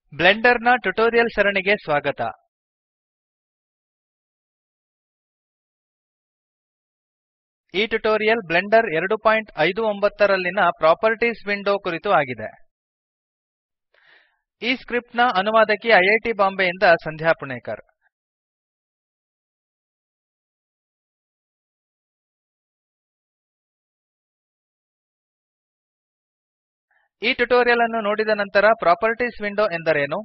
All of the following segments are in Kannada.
ಬ್ಲೆಂಡರ್ ನ ಟ್ಯುಟೋರಿಯಲ್ ಸರಣಿಗೆ ಸ್ವಾಗತ ಈ ಟ್ಯುಟೋರಿಯಲ್ ಬ್ಲೆಂಡರ್ 259 ರಲ್ಲಿನ ಪ್ರಾಪರ್ಟೀಸ್ ವಿಂಡೋ ಕುರಿತು ಆಗಿದೆ ಈ ಸ್ಕ್ರಿಪ್ಟ್ ನ ಅನುವಾದಕಿ ಐ ಐ ಟಿ ಬಾಂಬೆಯಿಂದ ಸಂಧ್ಯಾ ಪುಣೇಕರ್ ಈ ಟ್ಯುಟೋರಿಯಲ್ ಅನ್ನು ನೋಡಿದ ನಂತರ ಪ್ರಾಪರ್ಟೀಸ್ ವಿಂಡೋ ಎಂದರೇನು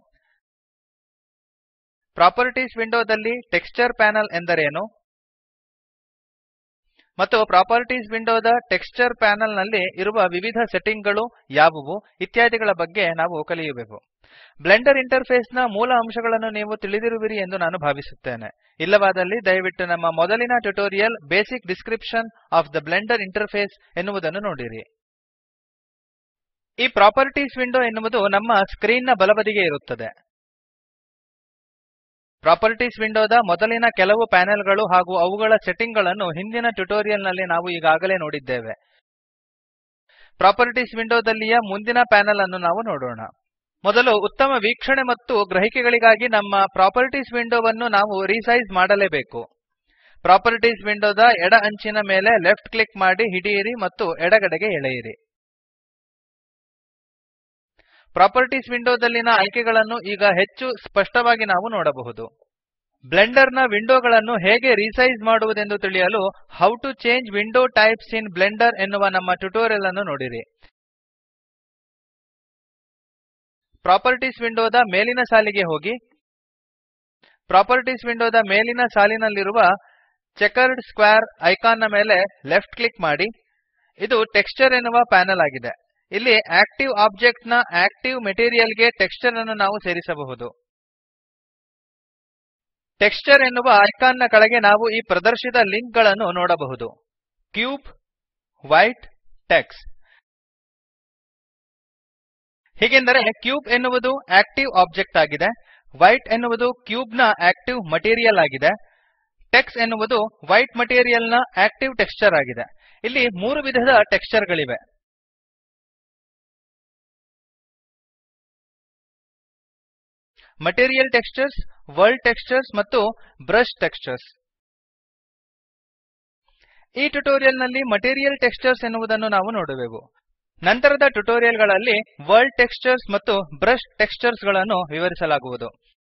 ಪ್ರಾಪರ್ಟೀಸ್ ವಿಂಡೋದಲ್ಲಿ ಟೆಕ್ಸ್ಚರ್ ಪ್ಯಾನಲ್ ಎಂದರೇನು ಮತ್ತು ಪ್ರಾಪರ್ಟೀಸ್ ವಿಂಡೋದ ಟೆಕ್ಸ್ಚರ್ ಪ್ಯಾನಲ್ ನಲ್ಲಿ ಇರುವ ವಿವಿಧ ಸೆಟ್ಟಿಂಗ್ ಗಳು ಯಾವುವು ಇತ್ಯಾದಿಗಳ ಬಗ್ಗೆ ನಾವು ಕಲಿಯುವೆವು ಬ್ಲೆಂಡರ್ ಇಂಟರ್ಫೇಸ್ ನ ಮೂಲ ಅಂಶಗಳನ್ನು ನೀವು ತಿಳಿದಿರುವಿರಿ ಎಂದು ನಾನು ಭಾವಿಸುತ್ತೇನೆ ಇಲ್ಲವಾದಲ್ಲಿ ದಯವಿಟ್ಟು ನಮ್ಮ ಮೊದಲಿನ tutorial basic description of the Blender interface ಎನ್ನುವುದನ್ನು ನೋಡಿರಿ ಈ ಪ್ರಾಪರ್ಟೀಸ್ ವಿಂಡೋ ಎನ್ನುವುದು ನಮ್ಮ ಸ್ಕ್ರೀನ್ ನ ಬಲಬದಿಗೆ ಇರುತ್ತದೆ ಪ್ರಾಪರ್ಟೀಸ್ ವಿಂಡೋದ ಮೊದಲಿನ ಕೆಲವು ಪ್ಯಾನೆಲ್ ಗಳು ಹಾಗೂ ಅವುಗಳ ಸೆಟ್ಟಿಂಗ್ ಗಳನ್ನು ಹಿಂದಿನ ಟ್ಯುಟೋರಿಯಲ್ ನಲ್ಲಿ ನಾವು ಈಗಾಗಲೇ ನೋಡಿದ್ದೇವೆ ಪ್ರಾಪರ್ಟೀಸ್ ವಿಂಡೋದಲ್ಲಿಯ ಮುಂದಿನ ಪ್ಯಾನೆಲ್ ಅನ್ನು ನಾವು ನೋಡೋಣ ಮೊದಲು ಉತ್ತಮ ವೀಕ್ಷಣೆ ಮತ್ತು ಗ್ರಹಿಕೆಗಳಿಗಾಗಿ ನಮ್ಮ ಪ್ರಾಪರ್ಟೀಸ್ ವಿಂಡೋವನ್ನು ನಾವು ರಿಸೈಜ್ ಮಾಡಲೇಬೇಕು ಪ್ರಾಪರ್ಟೀಸ್ ವಿಂಡೋದ ಎಡ ಅಂಚಿನ ಮೇಲೆ ಲೆಫ್ಟ್ ಕ್ಲಿಕ್ ಮಾಡಿ ಹಿಡಿಯಿರಿ ಮತ್ತು ಎಡಗಡೆಗೆ ಎಳೆಯಿರಿ ಪ್ರಾಪರ್ಟೀಸ್ ವಿಂಡೋದಲ್ಲಿನ ಆಯ್ಕೆಗಳನ್ನು ಈಗ ಹೆಚ್ಚು ಸ್ಪಷ್ಟವಾಗಿ ನಾವು ನೋಡಬಹುದು ಬ್ಲೆಂಡರ್ ನ ವಿಂಡೋಗಳನ್ನು ಹೇಗೆ ರಿಸೈಜ್ ಮಾಡುವುದೆಂದು ತಿಳಿಯಲು how to change window types in Blender ಎನ್ನುವ ನಮ್ಮ ಟ್ಯುಟೋರಿಯಲ್ ಅನ್ನು ನೋಡಿರಿ ಪ್ರಾಪರ್ಟೀಸ್ ವಿಂಡೋದ ಮೇಲಿನ ಸಾಲಿಗೆ ಹೋಗಿ ಪ್ರಾಪರ್ಟೀಸ್ ವಿಂಡೋದ ಮೇಲಿನ ಸಾಲಿನಲ್ಲಿರುವ ಚೆಕರ್ಡ್ ಸ್ಕ್ವೇರ್ ಐಕಾನ್ ನ ಮೇಲೆ ಲೆಫ್ಟ್ ಕ್ಲಿಕ್ ಮಾಡಿ ಇದು ಟೆಕ್ಸ್ಚರ್ ಎನ್ನುವ ಪ್ಯಾನೆಲ್ ಆಗಿದೆ ಇಲ್ಲಿ ಆಕ್ಟಿವ್ ಆಬ್ಜೆಕ್ಟ್ ನ ಆಕ್ಟಿವ್ ಮೆಟೀರಿಯಲ್ ಗೆ ಟೆಕ್ಸ್ಚರ್ ಅನ್ನು ನಾವು ಸೇರಿಸಬಹುದು ಟೆಕ್ಸ್ಚರ್ ಎನ್ನುವ ಐಕಾನ್ ನ ಕೆಳಗೆ ನಾವು ಈ ಪ್ರದರ್ಶಿತ ಲಿಂಕ್ ಗಳನ್ನು ನೋಡಬಹುದು ಕ್ಯೂಬ್ ವೈಟ್ ಟೆಕ್ಸ್ ಹೀಗೆಂದರೆ ಕ್ಯೂಬ್ ಎನ್ನುವುದು ಆಕ್ಟಿವ್ ಆಬ್ಜೆಕ್ಟ್ ಆಗಿದೆ ವೈಟ್ ಎನ್ನುವುದು ಕ್ಯೂಬ್ ನ ಆಕ್ಟಿವ್ ಮಟೀರಿಯಲ್ ಆಗಿದೆ ಟೆಕ್ಸ್ ಎನ್ನುವುದು ವೈಟ್ ಮಟೀರಿಯಲ್ ನ ಆಕ್ಟಿವ್ ಟೆಕ್ಸ್ಚರ್ ಆಗಿದೆ ಇಲ್ಲಿ ಮೂರು ವಿಧದ ಟೆಕ್ಸ್ಚರ್ ಗಳಿವೆ ಮಟೀರಿಯಲ್ ಟೆಕ್ಸ್ಚರ್ಸ್ ವರ್ಲ್ಡ್ ಟೆಕ್ಸ್ಚರ್ಸ್ ಮತ್ತು ಬ್ರಷ್ ಟೆಕ್ಸ್ಚರ್ಸ್ ಈ ಟ್ಯುಟೋರಿಯಲ್ ನಲ್ಲಿ ಮಟೀರಿಯಲ್ ಟೆಕ್ಸ್ಚರ್ಸ್ ಎನ್ನುವುದನ್ನು ನಾವು ನೋಡುವೆವು ನಂತರದ ಟ್ಯುಟೋರಿಯಲ್ ಗಳಲ್ಲಿ ವರ್ಲ್ಡ್ ಟೆಕ್ಸ್ಚರ್ಸ್ ಮತ್ತು ಬ್ರಷ್ ಟೆಕ್ಸ್ಚರ್ಸ್ ಗಳನ್ನು ವಿವರಿಸಲಾಗುವುದು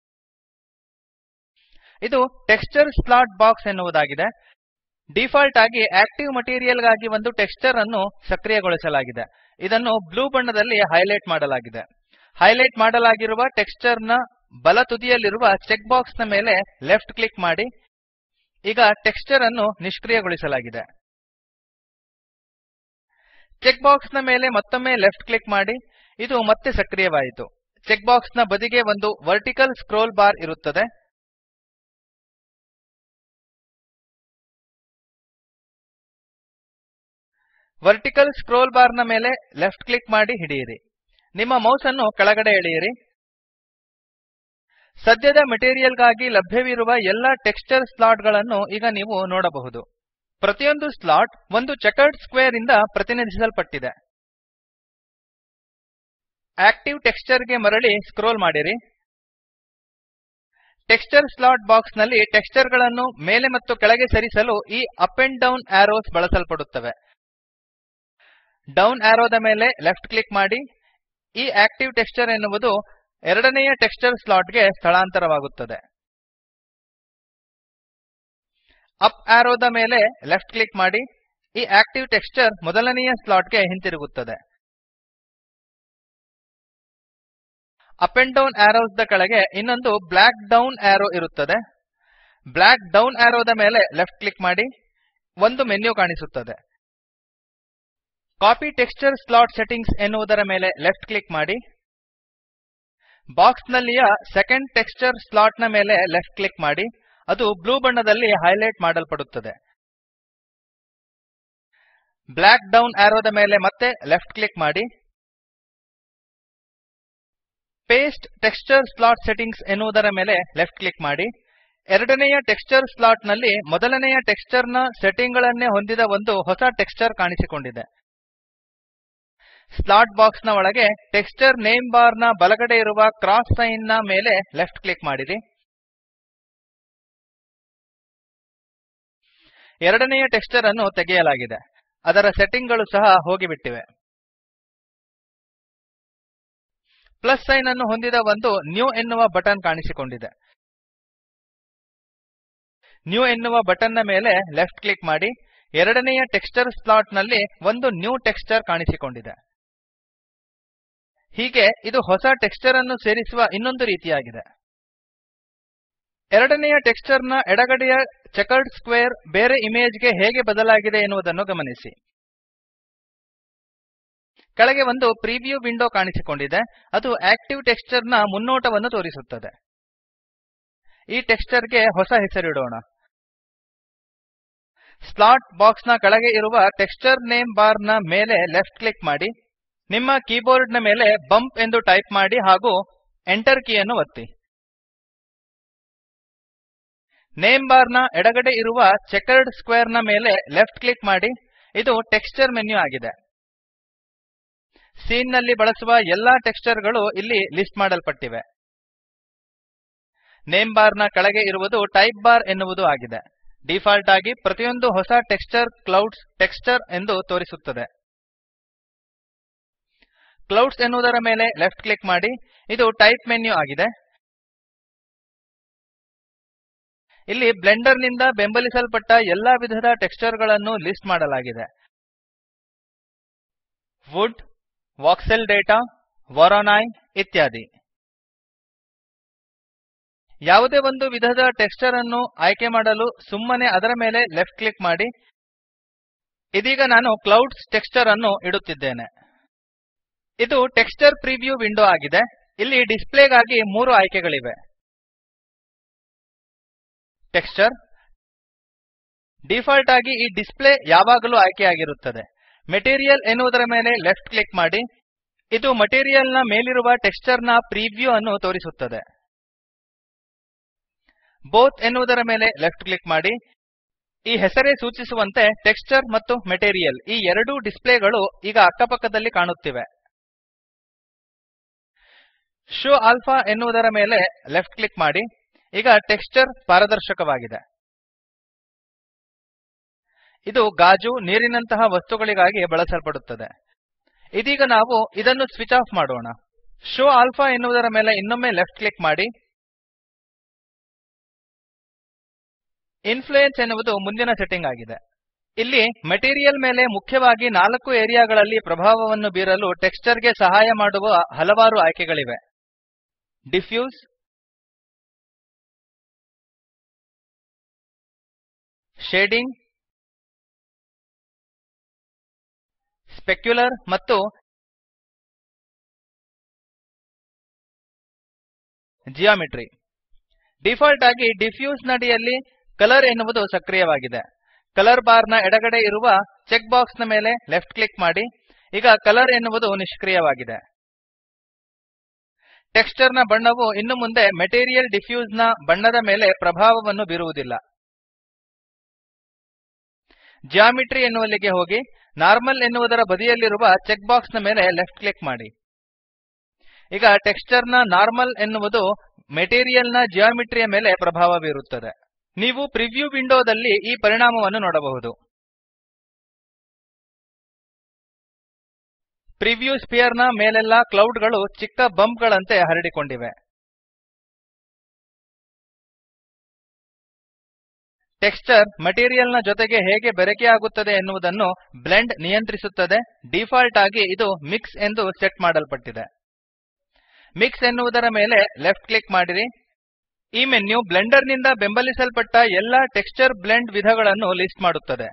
ಇದು ಟೆಕ್ಸ್ಚರ್ ಸ್ಲಾಟ್ ಬಾಕ್ಸ್ ಎನ್ನುವುದಾಗಿದೆ ಡಿಫಾಲ್ಟ್ ಆಗಿ ಆಕ್ಟಿವ್ ಮಟೀರಿಯಲ್ ಗಾಗಿ ಒಂದು ಟೆಕ್ಸ್ಚರ್ ಅನ್ನು ಸಕ್ರಿಯಗೊಳಿಸಲಾಗಿದೆ ಇದನ್ನು ಬ್ಲೂ ಬಣ್ಣದಲ್ಲಿ ಹೈಲೈಟ್ ಮಾಡಲಾಗಿದೆ ಹೈಲೈಟ್ ಮಾಡಲಾಗಿರುವ ಟೆಕ್ಸ್ಚರ್ ನ ಬಲ ತುದಿಯಲ್ಲಿರುವ ಚೆಕ್ ಬಾಕ್ಸ್ ನ ಮೇಲೆ ಲೆಫ್ಟ್ ಕ್ಲಿಕ್ ಮಾಡಿ ಈಗ ಟೆಕ್ಸ್ಚರ್ ಅನ್ನು ನಿಷ್ಕ್ರಿಯಗೊಳಿಸಲಾಗಿದೆ ಚೆಕ್ ಬಾಕ್ಸ್ ನ ಮೇಲೆ ಮತ್ತೊಮ್ಮೆ ಲೆಫ್ಟ್ ಕ್ಲಿಕ್ ಮಾಡಿ ಇದು ಮತ್ತೆ ಸಕ್ರಿಯವಾಯಿತು ಚೆಕ್ ಬಾಕ್ಸ್ ನ ಬದಿಗೆ ಒಂದು ವರ್ಟಿಕಲ್ ಸ್ಕ್ರೋಲ್ ಬಾರ್ ಇರುತ್ತದೆ ವರ್ಟಿಕಲ್ ಸ್ಕ್ರೋಲ್ ಬಾರ್ ನ ಮೇಲೆ ಲೆಫ್ಟ್ ಕ್ಲಿಕ್ ಮಾಡಿ ಹಿಡಿಯಿರಿ ನಿಮ್ಮ ಮೌಸ್ ಅನ್ನು ಕೆಳಗಡೆ ಎಳೆಯಿರಿ ಸದ್ಯದ ಮೆಟೀರಿಯಲ್ ಗಾಗಿ ಲಭ್ಯವಿರುವ ಎಲ್ಲ ಟೆಕ್ಸ್ಚರ್ ಸ್ಲಾಟ್ ಗಳನ್ನು ಈಗ ನೀವು ನೋಡಬಹುದು ಪ್ರತಿಯೊಂದು ಸ್ಲಾಟ್ ಒಂದು ಚೆಕರ್ಡ್ ಸ್ಕ್ವೇರ್ ಇಂದ ಪ್ರತಿನಿಧಿಸಲ್ಪಟ್ಟಿದೆ ಆಕ್ಟಿವ್ ಟೆಕ್ಸ್ಚರ್ ಗೆ ಮರಳಿ ಸ್ಕ್ರೋಲ್ ಮಾಡಿರಿ ಟೆಕ್ಸ್ಚರ್ ಸ್ಲಾಟ್ ಬಾಕ್ಸ್ ನಲ್ಲಿ ಟೆಕ್ಸ್ಚರ್ ಗಳನ್ನು ಮೇಲೆ ಮತ್ತು ಕೆಳಗೆ ಸರಿಸಲು ಈ ಅಪ್ ಅಂಡ್ ಡೌನ್ ಆರೋಸ್ ಬಳಸಲ್ಪಡುತ್ತವೆ ಡೌನ್ ಆರೋದ ಮೇಲೆ ಲೆಫ್ಟ್ ಕ್ಲಿಕ್ ಮಾಡಿ ಈ ಆಕ್ಟಿವ್ ಟೆಕ್ಸ್ಚರ್ ಎನ್ನುವುದು ಎರಡನೆಯ ಟೆಕ್ಸ್ಚರ್ ಸ್ಲಾಟ್ ಗೆ ಸ್ಥಳಾಂತರವಾಗುತ್ತದೆ ಅಪ್ ಆರೋದ ಮೇಲೆ ಲೆಫ್ಟ್ ಕ್ಲಿಕ್ ಮಾಡಿ ಈ ಆಕ್ಟಿವ್ ಟೆಕ್ಸ್ಚರ್ ಮೊದಲನೆಯ ಸ್ಲಾಟ್ ಗೆ ಹಿಂತಿರುಗುತ್ತದೆ ಅಪ್ ಅಂಡ್ ಡೌನ್ ಆರೋಸ್ ದ ಕೆಳಗೆ ಇನ್ನೊಂದು ಬ್ಲ್ಯಾಕ್ ಡೌನ್ ಆರೋ ಇರುತ್ತದೆ ಬ್ಲ್ಯಾಕ್ ಡೌನ್ ಆರೋದ ಮೇಲೆ ಲೆಫ್ಟ್ ಕ್ಲಿಕ್ ಮಾಡಿ ಒಂದು ಮೆನ್ಯು ಕಾಣಿಸುತ್ತದೆ ಕಾಪಿ ಟೆಕ್ಸ್ಚರ್ ಸ್ಲಾಟ್ ಸೆಟ್ಟಿಂಗ್ಸ್ ಎನ್ನುವುದರ ಮೇಲೆ ಲೆಫ್ಟ್ ಕ್ಲಿಕ್ ಮಾಡಿ ಬಾಕ್ಸ್ ನಲ್ಲಿಯ ಸೆಕೆಂಡ್ ಟೆಕ್ಸ್ಚರ್ ಸ್ಲಾಟ್ ನ ಮೇಲೆ ಲೆಫ್ಟ್ ಕ್ಲಿಕ್ ಮಾಡಿ ಅದು ಬ್ಲೂ ಬಣ್ಣದಲ್ಲಿ ಹೈಲೈಟ್ ಮಾಡಲ್ಪಡುತ್ತದೆ ಬ್ಲ್ಯಾಕ್ ಡೌನ್ ಆರೋದ ಮೇಲೆ ಮತ್ತೆ ಲೆಫ್ಟ್ ಕ್ಲಿಕ್ ಮಾಡಿ ಪೇಸ್ಟ್ ಟೆಕ್ಸ್ಚರ್ ಸ್ಲಾಟ್ ಸೆಟ್ಟಿಂಗ್ಸ್ ಎನ್ನುವುದರ ಮೇಲೆ ಲೆಫ್ಟ್ ಕ್ಲಿಕ್ ಮಾಡಿ ಎರಡನೆಯ ಟೆಕ್ಸ್ಚರ್ ಸ್ಲಾಟ್ ನಲ್ಲಿ ಮೊದಲನೆಯ ಟೆಕ್ಸ್ಚರ್ ನ ಸೆಟ್ಟಿಂಗ್ ಗಳನ್ನೇ ಹೊಂದಿದ ಒಂದು ಹೊಸ ಟೆಕ್ಸ್ಚರ್ ಕಾಣಿಸಿಕೊಂಡಿದೆ ಸ್ಲಾಟ್ ಬಾಕ್ಸ್ ನ ಒಳಗೆ ಟೆಕ್ಸ್ಚರ್ ನೇಮ್ ಬಾರ್ ನ ಬಲಗಡೆ ಇರುವ ಕ್ರಾಸ್ ಸೈನ್ ನ ಮೇಲೆ ಲೆಫ್ಟ್ ಕ್ಲಿಕ್ ಮಾಡಿರಿ ಎರಡನೆಯ ಟೆಕ್ಸ್ಚರ್ ಅನ್ನು ತೆಗೆಯಲಾಗಿದೆ ಅದರ ಸೆಟ್ಟಿಂಗ್ ಗಳು ಸಹ ಹೋಗಿಬಿಟ್ಟಿವೆ ಪ್ಲಸ್ ಸೈನ್ ಅನ್ನು ಹೊಂದಿದ ಒಂದು ನ್ಯೂ ಎನ್ನುವ ಬಟನ್ ಕಾಣಿಸಿಕೊಂಡಿದೆ ನ್ಯೂ ಎನ್ನುವ ಬಟನ್ ನ ಮೇಲೆ ಲೆಫ್ಟ್ ಕ್ಲಿಕ್ ಮಾಡಿ ಎರಡನೆಯ ಟೆಕ್ಸ್ಚರ್ ಸ್ಲಾಟ್ ನಲ್ಲಿ ಒಂದು ನ್ಯೂ ಟೆಕ್ಸ್ಚರ್ ಕಾಣಿಸಿಕೊಂಡಿದೆ ಹೀಗೆ ಇದು ಹೊಸ ಟೆಕ್ಸ್ಚರ್ ಅನ್ನು ಸೇರಿಸುವ ಇನ್ನೊಂದು ರೀತಿಯಾಗಿದೆ ಎರಡನೆಯ ಟೆಕ್ಸ್ಚರ್ ನ ಎಡಗಡೆಯ ಚೆಕರ್ಡ್ ಸ್ಕ್ವೇರ್ ಬೇರೆ ಇಮೇಜ್ ಗೆ ಹೇಗೆ ಬದಲಾಗಿದೆ ಎನ್ನುವುದನ್ನು ಗಮನಿಸಿ ಕೆಳಗೆ ಒಂದು ಪ್ರಿವ್ಯೂ ವಿಂಡೋ ಕಾಣಿಸಿಕೊಂಡಿದೆ ಅದು ಆಕ್ಟಿವ್ ಟೆಕ್ಸ್ಚರ್ ನ ಮುನ್ನೋಟವನ್ನು ತೋರಿಸುತ್ತದೆ ಈ ಟೆಕ್ಸ್ಚರ್ ಗೆ ಹೊಸ ಹೆಸರಿಡೋಣ ಸ್ಲಾಟ್ ಬಾಕ್ಸ್ ನ ಕೆಳಗೆ ಇರುವ ಟೆಕ್ಸ್ಚರ್ ನೇಮ್ ಬಾರ್ ನ ಮೇಲೆ ಲೆಫ್ಟ್ ಕ್ಲಿಕ್ ಮಾಡಿ ನಿಮ್ಮ ಕೀಬೋರ್ಡ್ ನ ಮೇಲೆ ಬಂಪ್ ಎಂದು ಟೈಪ್ ಮಾಡಿ ಹಾಗೂ Enter ಕೀಯನ್ನು ಒತ್ತಿ ನೇಮ್ ಬಾರ್ ನ ಎಡಗಡೆ ಇರುವ ಚೆಕರ್ಡ್ ಸ್ಕ್ವೇರ್ ನ ಮೇಲೆ ಲೆಫ್ಟ್ ಕ್ಲಿಕ್ ಮಾಡಿ ಇದು ಟೆಕ್ಸ್ಚರ್ ಮೆನ್ಯು ಆಗಿದೆ ಸೀನ್ ನಲ್ಲಿ ಬಳಸುವ ಎಲ್ಲಾ ಟೆಕ್ಸ್ಚರ್ ಗಳು ಇಲ್ಲಿ ಲಿಸ್ಟ್ ಮಾಡಲ್ಪಟ್ಟಿವೆ ನೇಮ್ ಬಾರ್ ನ ಕೆಳಗೆ ಇರುವುದು ಟೈಪ್ ಬಾರ್ ಎನ್ನುವುದು ಆಗಿದೆ ಡಿಫಾಲ್ಟ್ ಆಗಿ ಪ್ರತಿಯೊಂದು ಹೊಸ ಟೆಕ್ಸ್ಚರ್ ಕ್ಲೌಡ್ಸ್ ಟೆಕ್ಸ್ಚರ್ ಎಂದು ತೋರಿಸುತ್ತದೆ ಕ್ಲೌಡ್ಸ್ ಎನ್ನುವುದರ ಮೇಲೆ ಲೆಫ್ಟ್ ಕ್ಲಿಕ್ ಮಾಡಿ ಇದು ಟೈಪ್ ಮೆನ್ಯು ಆಗಿದೆ ಇಲ್ಲಿ ಬ್ಲೆಂಡರ್ ನಿಂದ ಬೆಂಬಲಿಸಲ್ಪಟ್ಟ ಎಲ್ಲಾ ವಿಧದ ಟೆಕ್ಸ್ಚರ್ ಗಳನ್ನು ಲಿಸ್ಟ್ ಮಾಡಲಾಗಿದೆ ವುಡ್ ವಾಕ್ಸೆಲ್ ಡೇಟಾ ವೊರೊನೈ ಇತ್ಯಾದಿ ಯಾವುದೇ ಒಂದು ವಿಧದ ಟೆಕ್ಸ್ಚರ್ ಅನ್ನು ಆಯ್ಕೆ ಮಾಡಲು ಸುಮ್ಮನೆ ಅದರ ಮೇಲೆ ಲೆಫ್ಟ್ ಕ್ಲಿಕ್ ಮಾಡಿ ಇದೀಗ ನಾನು ಕ್ಲೌಡ್ಸ್ ಟೆಕ್ಸ್ಚರ್ ಅನ್ನು ಇಡುತ್ತಿದ್ದೇನೆ ಇದು ಟೆಕ್ಸ್ಚರ್ ಪ್ರಿವ್ಯೂ ವಿಂಡೋ ಆಗಿದೆ ಇಲ್ಲಿ ಡಿಸ್ಪ್ಲೇಗಾಗಿ ಮೂರು ಆಯ್ಕೆಗಳಿವೆ ಟೆಕ್ಸ್ಚರ್ ಡಿಫಾಲ್ಟ್ ಆಗಿ ಈ ಡಿಸ್ಪ್ಲೇ ಯಾವಾಗಲೂ ಆಯ್ಕೆಯಾಗಿರುತ್ತದೆ ಮೆಟೀರಿಯಲ್ ಎನ್ನುವುದರ ಮೇಲೆ ಲೆಫ್ಟ್ ಕ್ಲಿಕ್ ಮಾಡಿ ಇದು ಮಟೀರಿಯಲ್ ನ ಮೇಲಿರುವ ಟೆಕ್ಸ್ಚರ್ ನ ಪ್ರಿವ್ಯೂ ಅನ್ನು ತೋರಿಸುತ್ತದೆ ಬೋತ್ ಎನ್ನುವುದರ ಮೇಲೆ ಲೆಫ್ಟ್ ಕ್ಲಿಕ್ ಮಾಡಿ ಈ ಹೆಸರೇ ಸೂಚಿಸುವಂತೆ ಟೆಕ್ಸ್ಚರ್ ಮತ್ತು ಮೆಟೀರಿಯಲ್ ಈ ಎರಡೂ ಡಿಸ್ಪ್ಲೇಗಳು ಈಗ ಅಕ್ಕಪಕ್ಕದಲ್ಲಿ ಕಾಣುತ್ತಿವೆ ಶೋ ಆಲ್ಫಾ ಎನ್ನುವುದರ ಮೇಲೆ ಲೆಫ್ಟ್ ಕ್ಲಿಕ್ ಮಾಡಿ ಈಗ ಟೆಕ್ಸ್ಚರ್ ಪಾರದರ್ಶಕವಾಗಿದೆ ಇದು ಗಾಜು ನೀರಿನಂತಹ ವಸ್ತುಗಳಿಗಾಗಿ ಬಳಸಲ್ಪಡುತ್ತದೆ ಇದೀಗ ನಾವು ಇದನ್ನು ಸ್ವಿಚ್ ಆಫ್ ಮಾಡೋಣ ಶೋ ಆಲ್ಫಾ ಎನ್ನುವುದರ ಮೇಲೆ ಇನ್ನೊಮ್ಮೆ ಲೆಫ್ಟ್ ಕ್ಲಿಕ್ ಮಾಡಿ ಇನ್ಫ್ಲುಯೆನ್ಸ್ ಎನ್ನುವುದು ಮುಂದಿನ ಸೆಟ್ಟಿಂಗ್ ಆಗಿದೆ ಇಲ್ಲಿ ಮೆಟೀರಿಯಲ್ ಮೇಲೆ ಮುಖ್ಯವಾಗಿ ನಾಲ್ಕು ಏರಿಯಾಗಳಲ್ಲಿ ಪ್ರಭಾವವನ್ನು ಬೀರಲು ಟೆಕ್ಸ್ಚರ್ ಗೆ ಸಹಾಯ ಮಾಡುವ ಹಲವಾರು ಆಯ್ಕೆಗಳಿವೆ ಡಿಫ್ಯೂಸ್ ಶೇಡಿಂಗ್ ಸ್ಪೆಕ್ಯುಲರ್ ಮತ್ತು ಜಿಯೋಮೆಟ್ರಿ ಡಿಫಾಲ್ಟ್ ಆಗಿ ಡಿಫ್ಯೂಸ್ ನಡಿಯಲ್ಲಿ ಕಲರ್ ಎನ್ನುವುದು ಸಕ್ರಿಯವಾಗಿದೆ ಕಲರ್ ಬಾರ್ ನ ಎಡಗಡೆ ಇರುವ ಚೆಕ್ ಬಾಕ್ಸ್ ನ ಮೇಲೆ ಲೆಫ್ಟ್ ಕ್ಲಿಕ್ ಮಾಡಿ ಈಗ ಕಲರ್ ಎನ್ನುವುದು ನಿಷ್ಕ್ರಿಯವಾಗಿದೆ ಟೆಕ್ಸ್ಚರ್ ನ ಬಣ್ಣವು ಇನ್ನು ಮುಂದೆ ಮೆಟೀರಿಯಲ್ ಡಿಫ್ಯೂಸ್ ನ ಬಣ್ಣದ ಮೇಲೆ ಪ್ರಭಾವವನ್ನು ಬೀರುವುದಿಲ್ಲ ಜಿಯೋಮೆಟ್ರಿ ಎನ್ನುವಲ್ಲಿಗೆ ಹೋಗಿ ನಾರ್ಮಲ್ ಎನ್ನುವುದರ ಬದಿಯಲ್ಲಿರುವ ಚೆಕ್ ಬಾಕ್ಸ್ ನ ಮೇಲೆ ಲೆಫ್ಟ್ ಕ್ಲಿಕ್ ಮಾಡಿ ಈಗ ಟೆಕ್ಸ್ಚರ್ ನ ನಾರ್ಮಲ್ ಎನ್ನುವುದು ಮೆಟೀರಿಯಲ್ ನ ಜಿಯೋಮೆಟ್ರಿಯ ಮೇಲೆ ಪ್ರಭಾವ ಬೀರುತ್ತದೆ ನೀವು ಪ್ರಿವ್ಯೂ ವಿಂಡೋದಲ್ಲಿ ಈ ಪರಿಣಾಮವನ್ನು ನೋಡಬಹುದು ಪ್ರಿವ್ಯೂ ಸ್ಫಿಯರ್ ನ ಮೇಲೆಲ್ಲ ಕ್ಲೌಡ್ ಗಳು ಚಿಕ್ಕ ಬಂಪ್ ಗಳಂತೆ ಹರಡಿಕೊಂಡಿವೆ ಟೆಕ್ಸ್ಚರ್ ಮೆಟೀರಿಯಲ್ ನ ಜೊತೆಗೆ ಹೇಗೆ ಬೆರಕೆಯಾಗುತ್ತದೆ ಎನ್ನುವುದನ್ನು ಬ್ಲೆಂಡ್ ನಿಯಂತ್ರಿಸುತ್ತದೆ ಡಿಫಾಲ್ಟ್ ಆಗಿ ಇದು ಮಿಕ್ಸ್ ಎಂದು ಸೆಟ್ ಮಾಡಲ್ಪಟ್ಟಿದೆ ಮಿಕ್ಸ್ ಎನ್ನುವುದರ ಮೇಲೆ ಲೆಫ್ಟ್ ಕ್ಲಿಕ್ ಮಾಡಿರಿ ಈ ಮೆನ್ಯು ಬ್ಲೆಂಡರ್ ನಿಂದ ಬೆಂಬಲಿಸಲ್ಪಟ್ಟ ಎಲ್ಲಾ ಟೆಕ್ಸ್ಚರ್ ಬ್ಲೆಂಡ್ ವಿಧಗಳನ್ನು ಲಿಸ್ಟ್ ಮಾಡುತ್ತದೆ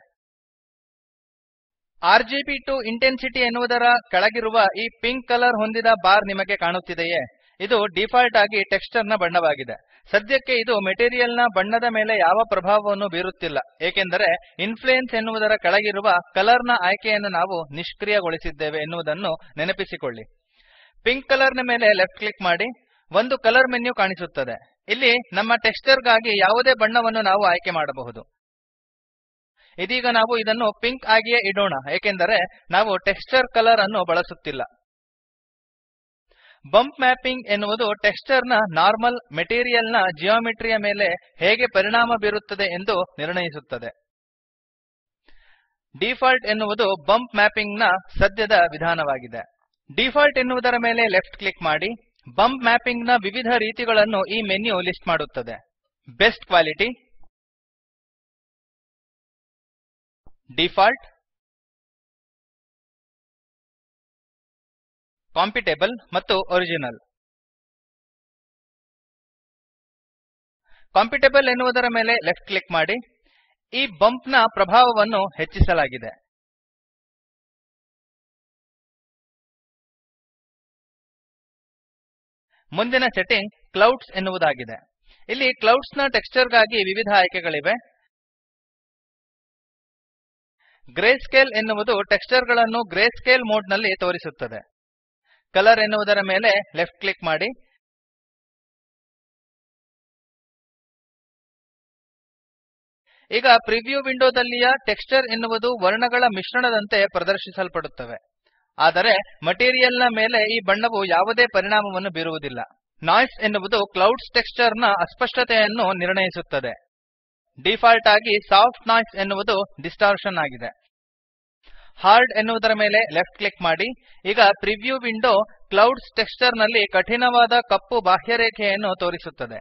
ಆರ್ಜಿಬಿ ಟು ಇಂಟೆನ್ಸಿಟಿ ಎನ್ನುವುದರ ಕೆಳಗಿರುವ ಈ ಪಿಂಕ್ ಕಲರ್ ಹೊಂದಿದ ಬಾರ್ ನಿಮಗೆ ಕಾಣುತ್ತಿದೆಯೇ ಇದು ಡಿಫಾಲ್ಟ್ ಆಗಿ ಟೆಕ್ಸ್ಚರ್ ನ ಬಣ್ಣವಾಗಿದೆ ಸದ್ಯಕ್ಕೆ ಇದು ಮೆಟೀರಿಯಲ್ ನ ಬಣ್ಣದ ಮೇಲೆ ಯಾವ ಪ್ರಭಾವವನ್ನು ಬೀರುತ್ತಿಲ್ಲ ಏಕೆಂದರೆ ಇನ್ಫ್ಲುಯೆನ್ಸ್ ಎನ್ನುವುದರ ಕೆಳಗಿರುವ ಕಲರ್ ನ ಆಯ್ಕೆಯನ್ನು ನಾವು ನಿಷ್ಕ್ರಿಯಗೊಳಿಸಿದ್ದೇವೆ ಎನ್ನುವುದನ್ನು ನೆನಪಿಸಿಕೊಳ್ಳಿ ಪಿಂಕ್ ಕಲರ್ ನ ಮೇಲೆ ಲೆಫ್ಟ್ ಕ್ಲಿಕ್ ಮಾಡಿ ಒಂದು ಕಲರ್ ಮೆನ್ಯು ಕಾಣಿಸುತ್ತದೆ ಇಲ್ಲಿ ನಮ್ಮ ಟೆಕ್ಸ್ಚರ್ ಗಾಗಿ ಯಾವುದೇ ಬಣ್ಣವನ್ನು ನಾವು ಆಯ್ಕೆ ಮಾಡಬಹುದು ಇದೀಗ ನಾವು ಇದನ್ನು ಪಿಂಕ್ ಆಗಿಯೇ ಇಡೋಣ ಏಕೆಂದರೆ ನಾವು ಟೆಕ್ಸ್ಚರ್ ಕಲರ್ ಅನ್ನು ಬಳಸುತ್ತಿಲ್ಲ ಬಂಪ್ ಮ್ಯಾಪಿಂಗ್ ಎನ್ನುವುದು ಟೆಕ್ಸ್ಚರ್ ನ ನಾರ್ಮಲ್ ಮೆಟೀರಿಯಲ್ ನ ಜಿಯೋಮೆಟ್ರಿಯ ಮೇಲೆ ಹೇಗೆ ಪರಿಣಾಮ ಬೀರುತ್ತದೆ ಎಂದು ನಿರ್ಣಯಿಸುತ್ತದೆ ಡಿಫಾಲ್ಟ್ ಎನ್ನುವುದು ಬಂಪ್ ಮ್ಯಾಪಿಂಗ್ ನ ಸದ್ಯದ ವಿಧಾನವಾಗಿದೆ ಡಿಫಾಲ್ಟ್ ಎನ್ನುವುದರ ಮೇಲೆ ಲೆಫ್ಟ್ ಕ್ಲಿಕ್ ಮಾಡಿ ಬಂಪ್ ಮ್ಯಾಪಿಂಗ್ ನ ವಿವಿಧ ರೀತಿಗಳನ್ನು ಈ ಮೆನ್ಯು ಲಿಸ್ಟ್ ಮಾಡುತ್ತದೆ ಬೆಸ್ಟ್ ಕ್ವಾಲಿಟಿ ಡಿಫಾಲ್ಟ್ ಕಾಂಪಿಟೇಬಲ್ ಮತ್ತು ಒರಿಜಿನಲ್ ಕಾಂಪಿಟೇಬಲ್ ಎನ್ನುವುದರ ಮೇಲೆ ಲೆಫ್ಟ್ ಕ್ಲಿಕ್ ಮಾಡಿ ಈ ಬಂಪ್ ನ ಪ್ರಭಾವವನ್ನು ಹೆಚ್ಚಿಸಲಾಗಿದೆ ಮುಂದಿನ ಸೆಟ್ಟಿಂಗ್ ಕ್ಲೌಡ್ಸ್ ಎನ್ನುವುದಾಗಿದೆ ಇಲ್ಲಿ ಕ್ಲೌಡ್ಸ್ ನ ಟೆಕ್ಸ್ಚರ್ ಗಾಗಿ ವಿವಿಧ ಆಯ್ಕೆಗಳಿವೆ ಗ್ರೇಸ್ಕೇಲ್ ಎನ್ನುವುದು ಟೆಕ್ಸ್ಚರ್ ಗಳನ್ನು ಗ್ರೇಸ್ಕೇಲ್ ಮೋಡ್ ನಲ್ಲಿ ತೋರಿಸುತ್ತದೆ ಕಲರ್ ಎನ್ನುವುದರ ಮೇಲೆ ಲೆಫ್ಟ್ ಕ್ಲಿಕ್ ಮಾಡಿ ಈಗ ಪ್ರಿವ್ಯೂ ವಿಂಡೋದಲ್ಲಿಯ ಟೆಕ್ಸ್ಚರ್ ಎನ್ನುವುದು ವರ್ಣಗಳ ಮಿಶ್ರಣದಂತೆ ಪ್ರದರ್ಶಿಸಲ್ಪಡುತ್ತವೆ ಆದರೆ ಮಟೀರಿಯಲ್ ನ ಮೇಲೆ ಈ ಬಣ್ಣವು ಯಾವುದೇ ಪರಿಣಾಮವನ್ನು ಬೀರುವುದಿಲ್ಲ ನಾಯ್ಸ್ ಎನ್ನುವುದು ಕ್ಲೌಡ್ಸ್ ಟೆಕ್ಸ್ಚರ್ ನ ಅಸ್ಪಷ್ಟತೆಯನ್ನು ನಿರ್ಣಯಿಸುತ್ತದೆ ಡಿಫಾಲ್ಟ್ ಆಗಿ ಸಾಫ್ಟ್ ನಾಯ್ಸ್ ಎನ್ನುವುದು ಡಿಸ್ಟಾರ್ಷನ್ ಆಗಿದೆ ಹಾರ್ಡ್ ಎನ್ನುವುದರ ಮೇಲೆ ಲೆಫ್ಟ್ ಕ್ಲಿಕ್ ಮಾಡಿ ಈಗ ಪ್ರಿವ್ಯೂ ವಿಂಡೋ ಕ್ಲೌಡ್ಸ್ ಟೆಕ್ಸ್ಚರ್ ನಲ್ಲಿ ಕಠಿಣವಾದ ಕಪ್ಪು ಬಾಹ್ಯರೇಖೆಯನ್ನು ತೋರಿಸುತ್ತದೆ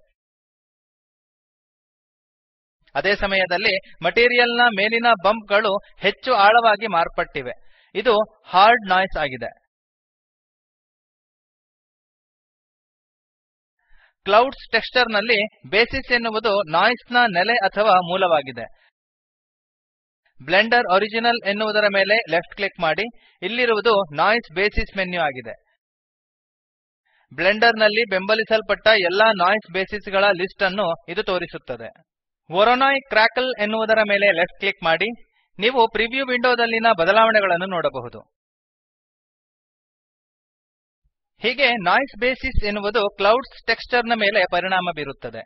ಅದೇ ಸಮಯದಲ್ಲಿ ಮಟೀರಿಯಲ್ ನ ಮೇಲಿನ ಬಂಪ್ ಗಳು ಹೆಚ್ಚು ಆಳವಾಗಿ ಮಾರ್ಪಟ್ಟಿವೆ ಇದು ಹಾರ್ಡ್ ನಾಯ್ಸ್ ಆಗಿದೆ ಕ್ಲೌಡ್ಸ್ ಟೆಕ್ಸ್ಚರ್ ನಲ್ಲಿ ಬೇಸಿಸ್ ಎನ್ನುವುದು ನಾಯ್ಸ್ ನ ನೆಲೆ ಅಥವಾ ಮೂಲವಾಗಿದೆ ಬ್ಲೆಂಡರ್ ಒರಿಜಿನಲ್ ಎನ್ನುವುದರ ಮೇಲೆ ಲೆಫ್ಟ್ ಕ್ಲಿಕ್ ಮಾಡಿ ಇಲ್ಲಿರುವುದು ನಾಯ್ಸ್ ಬೇಸಿಸ್ ಮೆನ್ಯು ಆಗಿದೆ ಬ್ಲೆಂಡರ್ ನಲ್ಲಿ ಬೆಂಬಲಿಸಲ್ಪಟ್ಟ ಎಲ್ಲಾ ನಾಯ್ಸ್ ಬೇಸಿಸ್ ಗಳ ಲಿಸ್ಟ್ ಅನ್ನು ಇದು ತೋರಿಸುತ್ತದೆ ವೊರೊನೊಯ್ ಕ್ರ್ಯಾಕಲ್ ಎನ್ನುವುದರ ಮೇಲೆ ಲೆಫ್ಟ್ ಕ್ಲಿಕ್ ಮಾಡಿ ನೀವು ಪ್ರಿವ್ಯೂ ವಿಂಡೋದಲ್ಲಿನ ಬದಲಾವಣೆಗಳನ್ನು ನೋಡಬಹುದು ಹೀಗೆ ನಾಯ್ಸ್ ಬೇಸಿಸ್ ಎನ್ನುವುದು ಕ್ಲೌಡ್ಸ್ ಟೆಕ್ಸ್ಚರ್ ನ ಮೇಲೆ ಪರಿಣಾಮ ಬೀರುತ್ತದೆ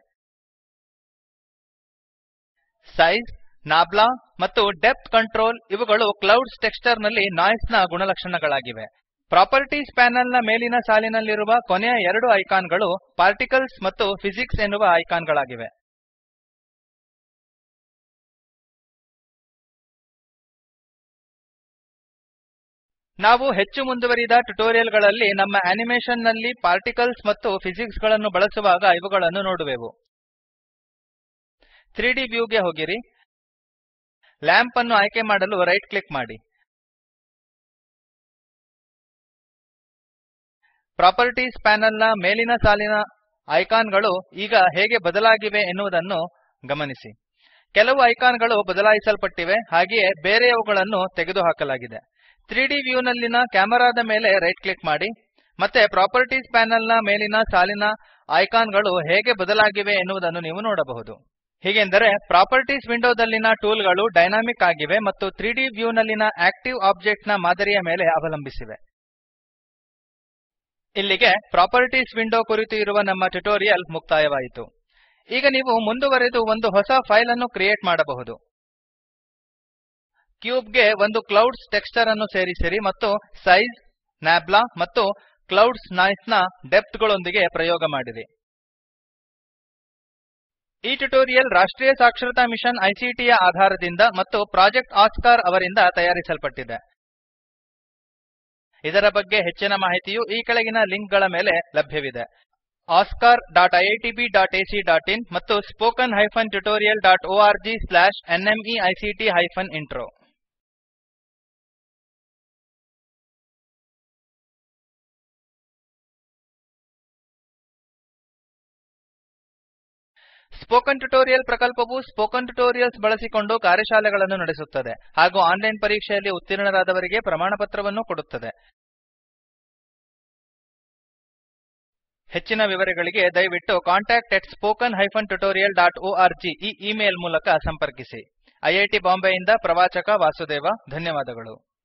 ಸೈಜ್ ನಾಬ್ಲಾ ಮತ್ತು ಡೆಪ್ತ್ ಕಂಟ್ರೋಲ್ ಇವುಗಳು ಕ್ಲೌಡ್ಸ್ ಟೆಕ್ಸ್ಚರ್ ನಲ್ಲಿ ನಾಯ್ಸ್ ನ ಗುಣಲಕ್ಷಣಗಳಾಗಿವೆ ಪ್ರಾಪರ್ಟೀಸ್ ಪ್ಯಾನಲ್ ನ ಮೇಲಿನ ಸಾಲಿನಲ್ಲಿರುವ ಕೊನೆಯ ಎರಡು ಐಕಾನ್ ಗಳು ಪಾರ್ಟಿಕಲ್ಸ್ ಮತ್ತು ಫಿಸಿಕ್ಸ್ ಎನ್ನುವ ಐಕಾನ್ ಗಳಾಗಿವೆ ನಾವು ಹೆಚ್ಚು ಮುಂದುವರಿದ ಟ್ಯುಟೋರಿಯಲ್ ಗಳಲ್ಲಿ ನಮ್ಮ ಅನಿಮೇಶನ್ ನಲ್ಲಿ ಪಾರ್ಟಿಕಲ್ಸ್ ಮತ್ತು ಫಿಸಿಕ್ಸ್ ಗಳನ್ನು ಬಳಸುವಾಗ ಇವುಗಳನ್ನು ನೋಡುವೆವು 3ದ್ ವ್ಯೂ ಗೆ ಹೋಗಿರಿ ಲ್ಯಾಂಪ್ ಅನ್ನು ಆಯ್ಕೆ ಮಾಡಲು ರೈಟ್ ಕ್ಲಿಕ್ ಮಾಡಿ ಪ್ರಾಪರ್ಟೀಸ್ ಪ್ಯಾನಲ್ ನ ಮೇಲಿನ ಸಾಲಿನ ಐಕಾನ್ ಗಳು ಈಗ ಹೇಗೆ ಬದಲಾಗಿವೆ ಎನ್ನುವುದನ್ನು ಗಮನಿಸಿ ಕೆಲವು ಐಕಾನ್ ಗಳು ಬದಲಾಯಿಸಲ್ಪಟ್ಟಿವೆ ಹಾಗೆಯೇ ಬೇರೆಯವುಗಳನ್ನು ತೆಗೆದುಹಾಕಲಾಗಿದೆ 3ದ್ ವ್ಯೂ ನಲ್ಲಿನ ಕ್ಯಾಮೆರಾದ ಮೇಲೆ ರೈಟ್ ಕ್ಲಿಕ್ ಮಾಡಿ ಮತ್ತೆ ಪ್ರಾಪರ್ಟೀಸ್ ಪ್ಯಾನಲ್ ನ ಮೇಲಿನ ಸಾಲಿನ ಐಕಾನ್ ಗಳು ಹೇಗೆ ಬದಲಾಗಿವೆ ಎನ್ನುವುದನ್ನು ನೀವು ನೋಡಬಹುದು ಹೀಗೆಂದರೆ ಪ್ರಾಪರ್ಟೀಸ್ ವಿಂಡೋದಲ್ಲಿನ ಟೂಲ್ ಗಳು ಡೈನಾಮಿಕ್ ಆಗಿವೆ ಮತ್ತು 3ದ್ ವ್ಯೂ ನಲ್ಲಿನ ಆಕ್ಟಿವ್ ಆಬ್ಜೆಕ್ಟ್ ನ ಮಾದರಿಯ ಮೇಲೆ ಅವಲಂಬಿಸಿವೆ ಇಲ್ಲಿಗೆ ಪ್ರಾಪರ್ಟೀಸ್ ವಿಂಡೋ ಕುರಿತು ಇರುವ ನಮ್ಮ ಟ್ಯುಟೋರಿಯಲ್ ಮುಕ್ತಾಯವಾಯಿತು ಈಗ ನೀವು ಮುಂದುವರೆದು ಒಂದು ಹೊಸ ಫೈಲ್ ಅನ್ನು ಕ್ರಿಯೇಟ್ ಮಾಡಬಹುದು ಕ್ಯೂಬ್ ಗೆ ಒಂದು ಕ್ಲೌಡ್ಸ್ ಟೆಕ್ಸ್ಚರ್ ಅನ್ನು ಸೇರಿಸಿರಿ ಮತ್ತು ಸೈಜ್ ನಾಬ್ಲಾ ಮತ್ತು ಕ್ಲೌಡ್ಸ್ ನಾಯ್ಸ್ ನ ಡೆಪ್ತ್ ಗಳೊಂದಿಗೆ ಪ್ರಯೋಗ ಮಾಡಿರಿ ಈ ಟ್ಯುಟೋರಿಯಲ್ ರಾಷ್ಟ್ರೀಯ ಸಾಕ್ಷರತಾ ಮಿಷನ್ ಐಸಿಟಿ ಯ ಆಧಾರದಿಂದ ಮತ್ತು ಪ್ರಾಜೆಕ್ಟ್ ಆಸ್ಕಾರ್ ಅವರಿಂದ ತಯಾರಿಸಲ್ಪಟ್ಟಿದೆ ಇದರ ಬಗ್ಗೆ ಹೆಚ್ಚಿನ ಮಾಹಿತಿಯು ಈ ಕೆಳಗಿನ ಲಿಂಕ್ ಗಳ ಮೇಲೆ ಲಭ್ಯವಿದೆ oscariitbacಇನ್ ಮತ್ತು spoken tutorialorgnmeict intro spoken tutorial ಪ್ರಕಲ್ಪವು ಸ್ಪೋಕನ್ ಟ್ಯುಟೋರಿಯಲ್ಸ್ ಬಳಸಿಕೊಂಡು ಕಾರ್ಯಶಾಲೆಗಳನ್ನು ನಡೆಸುತ್ತದೆ ಹಾಗೂ ಆನ್ಲೈನ್ ಪರೀಕ್ಷೆಯಲ್ಲಿ ಉತ್ತೀರ್ಣರಾದವರಿಗೆ ಪ್ರಮಾಣಪತ್ರವನ್ನೂ ಕೊಡುತ್ತದೆ ಹೆಚ್ಚಿನ ವಿವರಗಳಿಗೆ ದಯವಿಟ್ಟು contactspoken tutorialorg ಈ ಇಮೇಲ್ ಮೂಲಕ ಸಂಪರ್ಕಿಸಿ ಐಐಟಿ ಬಾಂಬೆಯಿಂದ ಪ್ರವಾಚಕ ವಾಸುದೇವ ಧನ್ಯವಾದಗಳು